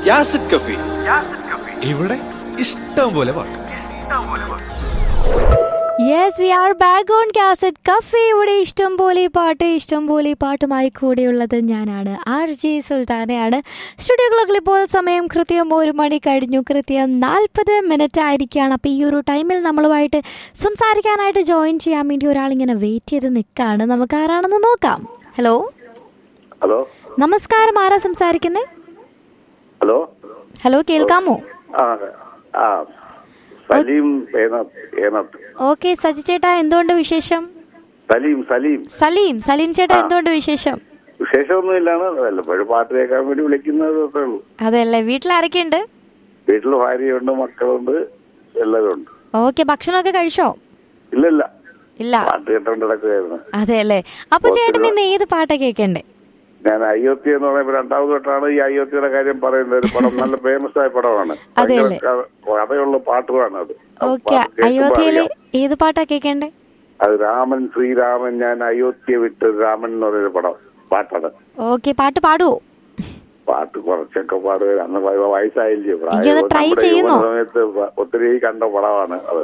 യാസിഡ് കഫി ഇവിടെ ഇഷ്ടം പോലെ പാട്ട് yes we are back on cassette cafe ഇവിടെ ഇഷ്ടം പോലെ പാട്ട് ഇഷ്ടം പോലെ പാട്ടുമായി കൂടെയുള്ളത് ഞാനാണ് ആർ ജി സുൽത്താനയാണ് സ്റ്റുഡിയോ ക്ലോക്കിൽ ഇപ്പോൾ സമയം കൃത്യം ഒരു മണി കഴിഞ്ഞു കൃത്യം നാൽപ്പത് മിനിറ്റ് ആയിരിക്കുകയാണ് അപ്പോൾ ഈ ഒരു ടൈമിൽ നമ്മളുമായിട്ട് സംസാരിക്കാനായിട്ട് ജോയിൻ ചെയ്യാൻ വേണ്ടി ഒരാളിങ്ങനെ വെയിറ്റ് ചെയ്ത് നിൽക്കുകയാണ് നമുക്ക് ആരാണെന്ന് നോക്കാം ഹലോ ഹലോ നമസ്കാരം ആരാ സംസാരിക്കുന്നത് ഹലോ ഹലോ കേൾക്കാമോ ആ ആ സലീം ഏനാത്ത് ഏനാത്ത് ഓക്കെ സജി ചേട്ടാ എന്തുകൊണ്ട് വിശേഷം സലീം സലീം സലീം സലീം ചേട്ടാ എന്തുകൊണ്ട് വിശേഷം വിശേഷമൊന്നുമില്ലാണ് വല്ലപ്പോഴും പാട്ട് കേൾക്കാൻ വേണ്ടി വിളിക്കുന്നത് അത്രേ ഉള്ളൂ അതെയല്ലേ വീട്ടിൽ ആരൊക്കെയുണ്ട് വീട്ടിൽ ഭാര്യയുണ്ട് മക്കളുണ്ട് എല്ലാവരും ഉണ്ട് ഓക്കെ ഭക്ഷണമൊക്കെ കഴിച്ചോ ഇല്ലില്ല ഇല്ല പാട്ട് കേട്ടോണ്ട് നടക്കുകയായിരുന്നു അതെയല്ലേ അപ്പൊ ചേട്ടൻ ഇന്ന് ഏത് പാട്ടാ കേൾക്കണ്ടേ ഞാൻ അയോധ്യ എന്ന് പറയുമ്പോൾ രണ്ടാമത് തൊട്ടാണ് ഈ അയോധ്യയുടെ കാര്യം പറയുന്നത് ഒരു പടം നല്ല ഫേമസ് ആയ പടമാണ് അതെയല്ലേ? ഭയങ്കര ക- കഥയുള്ള പാട്ടുകളാണ് അത് ആ ഓക്കെ പാട്ട് കേൾക്കുമ്പോൾ അയോധ്യയിലെ അറിയാം. ഏത് പാട്ടാ കേൾക്കണ്ടേ അത് രാമൻ ശ്രീരാമൻ ഞാൻ അയോധ്യ വിട്ട് രാമൻ എന്ന് പറയുന്ന പടം പാട്ടാണ് ഓക്കെ പാട്ട് പാടുവോ പാട്ട് കുറച്ചൊക്കെ പാടുക അന്ന് വയ- വയസ്സായില്ലയോ പ്രായം എനിക്കൊന്ന് try നമ്മുടെ ചെയ്യുന്നോ? യുവ സമയത്ത് പ- ഒത്തിരി കണ്ട പടമാണ് അത്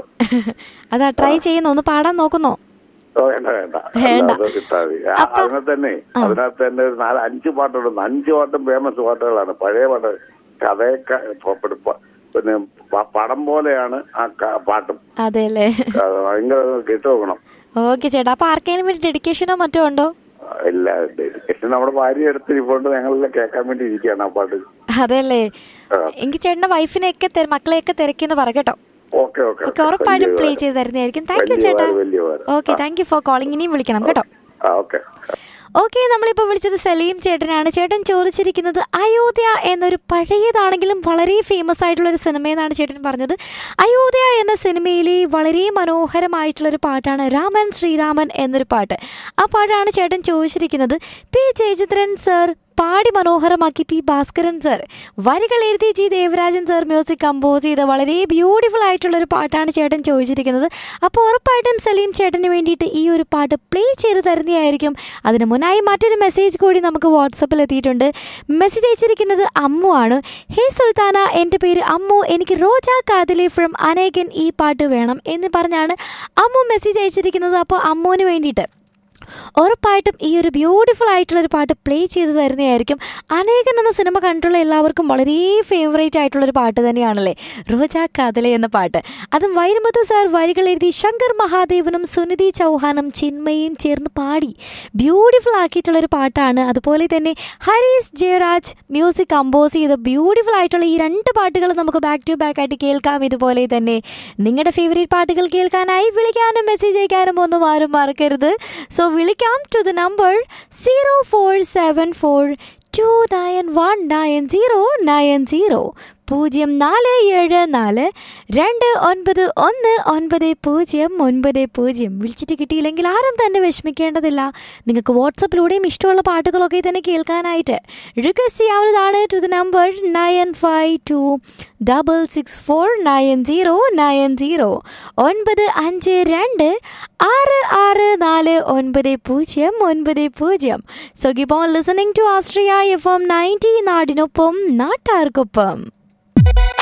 അതാ ട്രൈ ചെയ്യുന്നു ഒന്ന് പാടാൻ നോക്കുന്നോ ഓ, വേണ്ട വേണ്ട വേണ്ട. അല്ലാതെ കിട്ടാതെ മതി. ആ, അപ്പൊ- അതിനകത്ത് തന്നെ അതിനകത്ത് തന്നെ ഒരു നാല് അഞ്ച് പാട്ടുണ്ട് അഞ്ച് പാട്ടും ഫേമസ് പാട്ടുകളാണ് പഴയ പാട്ട് കഥയൊക്കെ പ- പ- പ- പിന്നെ പ- പടം പോലെയാണ് ആ ക- പാട്ടും അതെല്ലേ അത് ഭയങ്കര കേട്ടു നോക്കണം ഓക്കെ ചേട്ടാ അപ്പൊ ആർക്കെങ്കിലും വേണ്ടി ഡെഡിക്കേഷനോ മറ്റോ ഉണ്ടോ എല്ലാ ഡെഡിക്കേഷൻ നമ്മുടെ ഭാര്യ എടുത്തിരിപ്പോണ്ട് ഞങ്ങളെല്ലാം കേൾക്കാൻ വേണ്ടി ഇരിക്കുകയാണ് ആ പാട്ട് അതെല്ലേ ആ. എനിക്ക് ചേട്ടന്റെ വൈഫിനെയൊക്കെ തെര- മക്കളെയൊക്കെ തിരക്കിന്ന് പറ കേട്ടോ ഓക്കെ ഓക്കെ ഓക്കെ ഉറപ്പായിട്ടും പ്ലേ ചെയ്ത് തരുന്നതായിരിക്കും താങ്ക് യു വലിയ ചേട്ടാ ഉപകാരം, വലിയ ഉപകാരം. Okay thank you for calling ഇനിയും വിളിക്കണം കേട്ടോ ആ ഓക്കെ ഓക്കെ നമ്മളിപ്പോൾ വിളിച്ചത് സലീം ചേട്ടനാണ് ചേട്ടൻ ചോദിച്ചിരിക്കുന്നത് അയോധ്യ എന്നൊരു പഴയതാണെങ്കിലും വളരെ ഫേമസ് ആയിട്ടുള്ള ഒരു സിനിമയെന്നാണ് ചേട്ടൻ പറഞ്ഞത് അയോധ്യ എന്ന സിനിമയിലെ വളരെ മനോഹരമായിട്ടുള്ളൊരു പാട്ടാണ് രാമൻ ശ്രീരാമൻ എന്നൊരു പാട്ട് ആ പാട്ടാണ് ചേട്ടൻ ചോദിച്ചിരിക്കുന്നത് പി ജയചന്ദ്രൻ സർ പാടി മനോഹരമാക്കി പി ഭാസ്കരൻ സർ വരികൾ എഴുതി G Devarajan sir music compose ചെയ്ത വളരെ ബ്യൂട്ടിഫുൾ ആയിട്ടുള്ള ഒരു പാട്ടാണ് ചേട്ടൻ ചോദിച്ചിരിക്കുന്നത് അപ്പോൾ ഉറപ്പായിട്ടും സലീം ചേട്ടന് വേണ്ടിയിട്ട് ഈ ഒരു പാട്ട് പ്ലേ ചെയ്ത് തരുന്നതായിരിക്കും അതിന് മുന്നായി മറ്റൊരു മെസ്സേജ് കൂടി നമുക്ക് വാട്സപ്പിൽ എത്തിയിട്ടുണ്ട് മെസ്സേജ് അയച്ചിരിക്കുന്നത് അമ്മു ആണ് ഹേ സുൽത്താന എൻ്റെ പേര് അമ്മു എനിക്ക് റോജ കാതലി ഫ്രം അനേകൻ ഈ പാട്ട് വേണം എന്ന് പറഞ്ഞാണ് അമ്മു മെസ്സേജ് അയച്ചിരിക്കുന്നത് അപ്പോൾ അമ്മുവിന് വേണ്ടിയിട്ട് ഉറപ്പായിട്ടും ഈ ഒരു ബ്യൂട്ടിഫുൾ ആയിട്ടുള്ള ഒരു പാട്ട് പ്ലേ ചെയ്ത് തരുന്നതായിരിക്കും അനേകൻ എന്ന സിനിമ കണ്ടുള്ള എല്ലാവർക്കും വളരെ ഫേവറേറ്റ് ആയിട്ടുള്ള ഒരു പാട്ട് തന്നെയാണല്ലേ റോജ കാതലെ എന്ന പാട്ട് അതും വൈരമുത്ത് സാർ വരികൾ എഴുതി ശങ്കർ മഹാദേവനും സുനിധി ചൗഹാനും ചിന്മയും ചേർന്ന് പാടി ബ്യൂട്ടിഫുൾ ആക്കിയിട്ടുള്ള ഒരു പാട്ടാണ് അതുപോലെ തന്നെ ഹരീസ് ജയരാജ് മ്യൂസിക് കമ്പോസ് ചെയ്ത ബ്യൂട്ടിഫുൾ ആയിട്ടുള്ള ഈ രണ്ട് പാട്ടുകൾ നമുക്ക് ബാക്ക് ടു ബാക്ക് ആയിട്ട് കേൾക്കാം ഇതുപോലെ തന്നെ നിങ്ങളുടെ ഫേവറേറ്റ് പാട്ടുകൾ കേൾക്കാനായി വിളിക്കാനും മെസ്സേജ് അയക്കാനും ഒന്നും ആരും മറക്കരുത് സോ വിളിക്കാം to the number zero four seven four two nine one nine zero nine zero പൂജ്യം നാല് ഏഴ് നാല് രണ്ട് ഒൻപത് ഒന്ന് ഒൻപത് പൂജ്യം ഒൻപത് പൂജ്യം വിളിച്ചിട്ട് കിട്ടിയില്ലെങ്കിൽ ആരും തന്നെ വിഷമിക്കേണ്ടതില്ല നിങ്ങൾക്ക് വാട്സപ്പിലൂടെയും ഇഷ്ടമുള്ള പാട്ടുകളൊക്കെ തന്നെ കേൾക്കാനായിട്ട് റിക്വസ്റ്റ് ചെയ്യാവുന്നതാണ് to the number nine five two double six four nine zero nine zero ഒൻപത് അഞ്ച് രണ്ട് ആറ് ആറ് നാല് ഒൻപത് പൂജ്യം ഒൻപത് പൂജ്യം so keep on listening to Asteria F M ninety നാടിനൊപ്പം നാട്ടാർക്കൊപ്പം